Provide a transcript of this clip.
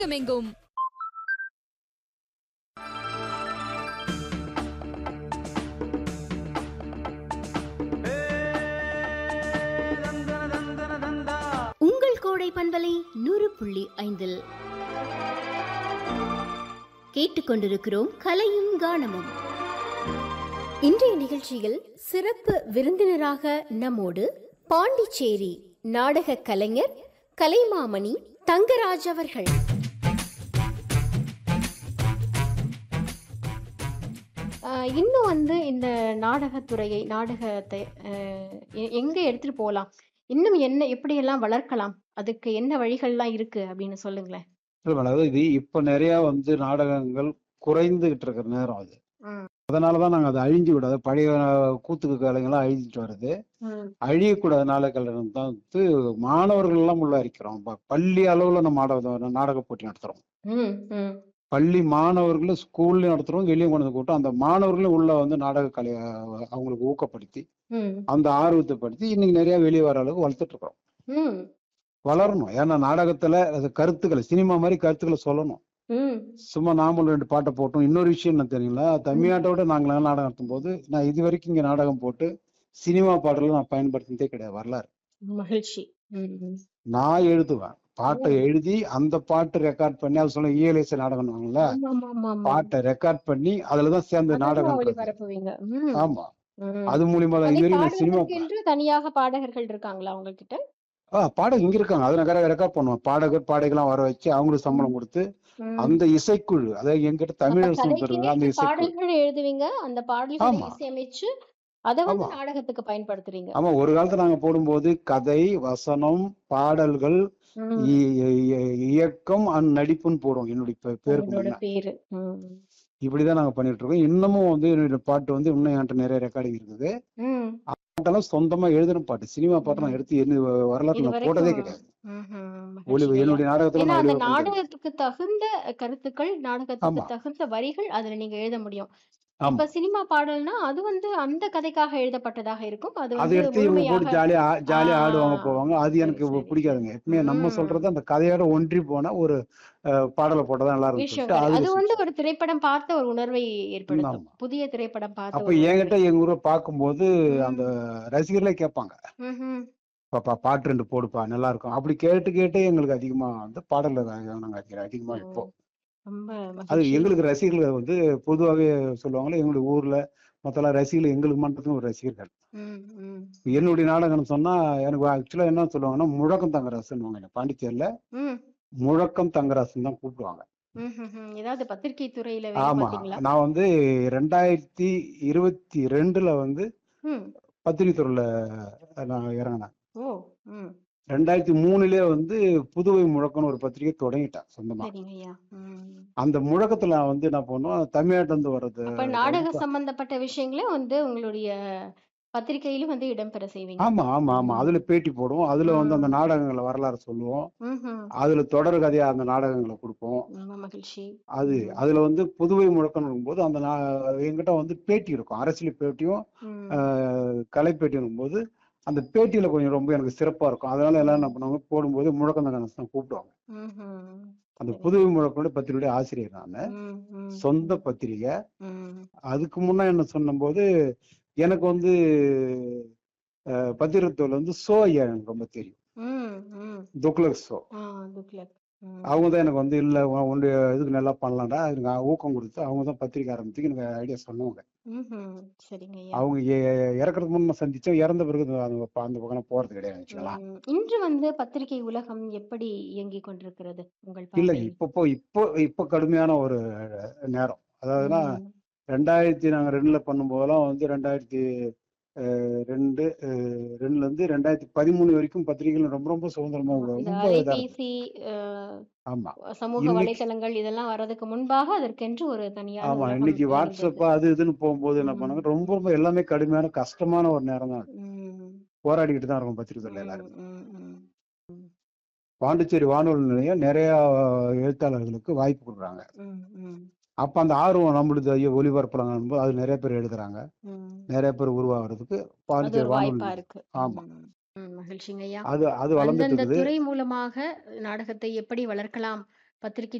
எங்கும் உங்கள் கோடை பண்பலை நூறு புள்ளி ஐந்தில் கேட்டுக்கொண்டிருக்கிறோம் கலையும் கானமும் இன்றைய நிகழ்ச்சியில் சிறப்பு விருந்தினராக நம்மோடு பாண்டிச்சேரி நாடக கலைஞர் கலைமாமணி தங்கராஜ் அவர்கள் ஆஹ் இன்னும் வந்து இந்த நாடகத்துறையை நாடகத்தை ஆஹ் எ- எங்க எடுத்துட்டு போகலாம் இன்னும் என்ன எப்படியெல்லாம் வளர்க்கலாம் அதுக்கு என்ன வழிகள்லாம் இருக்கு அப்படின்னு சொல்லுங்களேன் இல்ல மேடம் அதாவது இது இப்ப நிறைய வந்து நாடகங்கள் குறைந்துகிட்டு இருக்கிற நேரம் அது ம். அதனாலதான் நாங்க அதை அழிஞ்சு விடாது பழைய கூத்துக்கு கலைஞெல்லாம் அழிஞ்சிட்டு வருது அழியக்கூடாத நாடகங்கள் தான் வந்து மாணவர்கள் எல்லாம் உள்ள இருக்கிறோம் பள்ளி அளவுல நம்ம நாடக நாடக போட்டி நடத்துறோம் ம், ம், பள்ளி மாணவர்களும் ஸ்கூல்லயும் நடத்துறோம் வெளியே கொண்டு வந்து கூட்டம் அந்த மாணவர்களும் உள்ள வந்து நாடக கலை அவங்களுக்கு ஊக்கப்படுத்தி ம், அந்த ஆர்வத்தை படுத்தி இன்னைக்கு நிறைய வெளியே வர அளவுக்கு வளர்த்துட்டு இருக்கிறோம் ம், வளரணும் ஏன்னா நாடகத்துல அது கருத்துக்களை சினிமா மாதிரி கருத்துக்களை சொல்லணும் ம், சும்மா நாமளும் ரெண்டு பாட்டை போட்டோம் இன்னொரு விஷயம் என்ன தெரியுங்களா தமிழ்நாட்டோட நாங்களாம் நாடகம் நடத்தும் போது நான் இது வரைக்கும் இங்க நாடகம் போட்டு சினிமா பாடல்கள் நான் பயன்படுத்தினதே கிடையாது வரலாறு மகிழ்ச்சி ம், ம். நான் எழுதுவேன் பாட்டை எழுதி அந்த பாட்டு ரெக்கார்ட் பண்ணி அது சொல்ல இயலேச நாடகம்வாங்கல்ல ஆமா, ஆமா, ஆமா, ஆமா. பாட்டை ரெக்கார்ட் பண்ணி அதுலதான் சேர்ந்த அதெல்லாம் நாடகம் ஒளிபரப்புவீங்க ம், ஆமா ம். அது மூலியமா தான் அதை இது வரைக்கும் நான் சினிமா பாடுவதற்கென்று தனியாக பாடகர்கள் இருக்காங்களா உங்ககிட்ட ஆ பாடகர் இங்க இருக்காங்க அதை நான் ரெக்கார்ட் பண்ணுவேன் பாடகர் பாடகெல்லாம் வர வச்சு அவங்களுக்கு சம்பளம் கொடுத்து ம். அந்த இசைக்குழு அதாவது எங்கிட்ட அப்ப தமிழரசு கதைக்கு இருக்காங்க அந்த ஏற்ற இசைக்குழு பாடல்கள் எழுதுவீங்க அந்த பாடல்களை ஆமா. இசையமைச்சு அதை வந்து ஆமா. நாடகத்துக்கு பயன்படுத்துறீங்க ஆமா ஒரு காலத்துல நாங்க போடும்போது கதை வசனம் பாடல்கள் ம். இ- இ- இயக்கம் அண்ட் நடிப்புன்னு போடுவோம் என்னுடைய பே- பேருக்கு உங்களோட முன்ன பேரு ம். இப்படிதான் நாங்க பண்ணிட்டு இருக்கோம் இன்னமும் வந்து என்னுடைய பாட்டு வந்து இன்னும் என்கிட்ட நிறைய ரெக்கார்டிங் இருக்குது ம். பாட்டெல்லாம் சொந்தமா எழுதின பாட்டு சினிமா பாட்டு நான் ம். எடுத்து என்ன வரலாற்று நான் போட்டதே இதுவரைக்கும் கிடையாது ம்ஹும். ஒளி மகிழ்ச்சி ஐயா. என்னுடைய நாடகத்துல ஏன்னா நான் அந்த ஒளிபரப்பு பண்றது. நாடகத்துக்கு தகுந்த கருத்துக்கள் நாடகத்துக்கு ஆமா. தகுந்த வரிகள் அதுல நீங்க எழுத முடியும் ஆமா இப்ப சினிமா பாடல்னா அது வந்து அந்த கதைக்காக எழுதப்பட்டதாக இருக்கும் அது அதை வந்து எடுத்து இவங்க போட்டு முழுமையாக ஜாலியா ஜாலியா ஆ, ஆடுவாங்க போவாங்க அது சரி, எனக்கு சரி. பிடிக்காதுங்க எப்பவுமே நம்ம ம். சொல்றது அந்த கதையோட ஒன்றி போன ஒரு அஹ், பாடலை போட்டதான் நல்லா இருக்கும் விஷயம் சொல்லிட்டு கிடையாது. அது அதுல வந்து ஒரு திரைப்படம் பார்த்த ஒரு உணர்வை ஏற்படுத்தும் ஆமா. புதிய திரைப்படம் பார்த்த அப்ப ஒரு என்கிட்ட உணர்வை. எங்க ஊரை பார்க்கும்போது ம். அந்த ரசிகர்களே கேட்பாங்க ம்ஹும். பாப்பா பாட்டு ரெண்டு போடுப்பா நல்லா இருக்கும் அப்படி கேட்டு கேட்டு எங்களுக்கு அதிகமா வந்து பாடல்கள் நாங்க அதிக- அதிகமா ஓ, இப்போ ரொம்ப அது மகிழ்ச்சி எங்களுக்கு ரசிகர்கள் வந்து பொதுவாகவே சொல்லுவாங்களே எங்களுடைய ஊர்ல மத்தெல்லாம் ரசிகர்கள் எங்களுக்கு மட்டும் ஒரு ரசிகர்கள் ம், ம், என்னுடைய நாடகம்னு சொன்னா எனக்கு ஆக்சுவலா என்ன சொல்லுவாங்கன்னா முழக்கம் தங்கராசுன்னு பாண்டிச்சேரியில ம், முழக்கம் தங்கராசுன்னு தான் கூப்பிடுவாங்க ம், ம், ம். ஏதாவது பத்திரிகை துறையில வேலை ஆமா பார்த்தீங்களா நான் வந்து ரெண்டாயிரத்தி இருபத்தி ரெண்டுல வந்து ம் பத்திரிகை துறையில நான் இறங்கினேன் ஓ ம் ரெண்டாயிரத்தி மூணுலயே வந்து புதுவை முழக்கம்னு ஒரு பத்திரிகை தொடங்கிட்டேன் சொந்தமா சரிங்க ஐயா ம். அந்த முழக்கத்துல நான் வந்து என்ன பண்ணுவோம் தமிழ்நாட்டுல இருந்து வர்றது அப்ப நாடக சம்பந்தப்பட்ட விஷயங்களே வந்து உங்களுடைய பத்திரிகையிலும் வந்து இடம்பெற செய்வீங்க ஆமா ஆமா ஆமா ம். அதுல பேட்டி போடுவோம் அதுல வந்து அந்த ம். நாடகங்களை வரலாறு சொல்லுவோம் ம்ஹும். அதுல தொடர் கதையா அந்த நாடகங்களை கொடுப்போம் ரொம்ப மகிழ்ச்சி அது ம். அதுல வந்து புதுவை முழக்கம் போது அந்த நா- எங்கிட்ட வந்து பேட்டி இருக்கும் அரசியல் பேட்டியும் ம். ஆஹ், கலை பேட்டியும் போது அந்த பேட்டியில கொஞ்சம் ரொம்ப எனக்கு சிறப்பா இருக்கும் அதனால எல்லாரும் என்ன பண்ணுவாங்க போடும்போது முழக்கம் தான் கூப்பிடுவாங்க ம்ஹும். அந்த சரி. புதுவை முழக்கோட பத்திரிகையுடைய ஆசிரியர் நான் ம், ம், சொந்த பத்திரிகை ம். அதுக்கு முன்ன என்ன சொன்னபோது எனக்கு வந்து அஹ், பத்திரிகைத்துறையில வந்து சோ ஐயா எனக்கு ரொம்ப தெரியும் ம், ம். துக்ளக் சோ ஆ, துக்ளக். ம். அவங்க தான் எனக்கு வந்து இல்ல உன் உன்னுடைய இதுக்கு நல்லா பண்ணலாம்டா எனக்கு ஊக்கம் கொடுத்து அவங்க தான் பத்திரிக்கை ஆரம்பிச்சு எனக்கு ஐடியா சொன்னவங்க ம்ஹும். சரிங்க ஐயா அவங்க எ- இறக்கறதுக்கு முன்ன சந்திச்சோம் இறந்த பிறகு அந்த அந்த ப- அந்த பக்கம் போறது கிடையாது வச்சுக்கலாம் ம். இன்று வந்து பத்திரிகை உலகம் எப்படி இயங்கிக் கொண்டிருக்கிறது உங்கள் இல்ல பார்வையில் இப்போ இப்போ இப்போ கடுமையான ஒரு நேரம் அதாவதுன்னா ம். ரெண்டாயிரத்தி நாங்க ரெண்டுல பண்ணும்போதெல்லாம் வந்து ரெண்டாயிரத்தி அஹ், ரெண்டு அஹ், ரெண்டுல இருந்து ரெண்டாயிரத்தி பதிமூணு வரைக்கும் பத்திரிகைகள் ரொம்ப ரொம்ப சுதந்திரமா ஆமா. இந்த ரொம்ப இதா இருக்கு அலைபேசி அஹ், ஆமா சமூக இன்னைக்கு வலைத்தளங்கள் இதெல்லாம் வர்றதுக்கு முன்பாக அதற்கென்று ஒரு தனியான ஆமா உலகம் இன்னைக்கு இருந்தது வாட்ஸ்அப் அது இதுன்னு போகும்போது என்ன ம். பண்ணாங்க ரொம்ப ரொம்ப எல்லாமே கடுமையான கஷ்டமான ஒரு நேரம் தான் ம். போராடிக்கிட்டு தான் இருக்கும் பத்திரிகை துறையில ம், எல்லாருமே ம், ம். பாண்டிச்சேரி வானொலி நிலையம் நிறைய எழுத்தாளர்களுக்கு வாய்ப்பு கொடுக்குறாங்க ம், ம், அப்ப அந்த ஆர்வம் நம்மளுது ஐயோ ஒளிபரப்புறாங்க போது அது நிறைய பேர் எழுதுறாங்க ம். நிறைய பேர் உருவாகிறதுக்கு அது பாண்டிச்சேரி ஒரு வானொலி வாய்ப்பா நிலையம். இருக்கு ஆமா ம். ம், மகிழ்ச்சிங்க ஐயா அது அது வளர்ந்துட்டு அந்தந்த இருக்குது துறை மூலமாக நாடகத்தை எப்படி வளர்க்கலாம் பத்திரிகை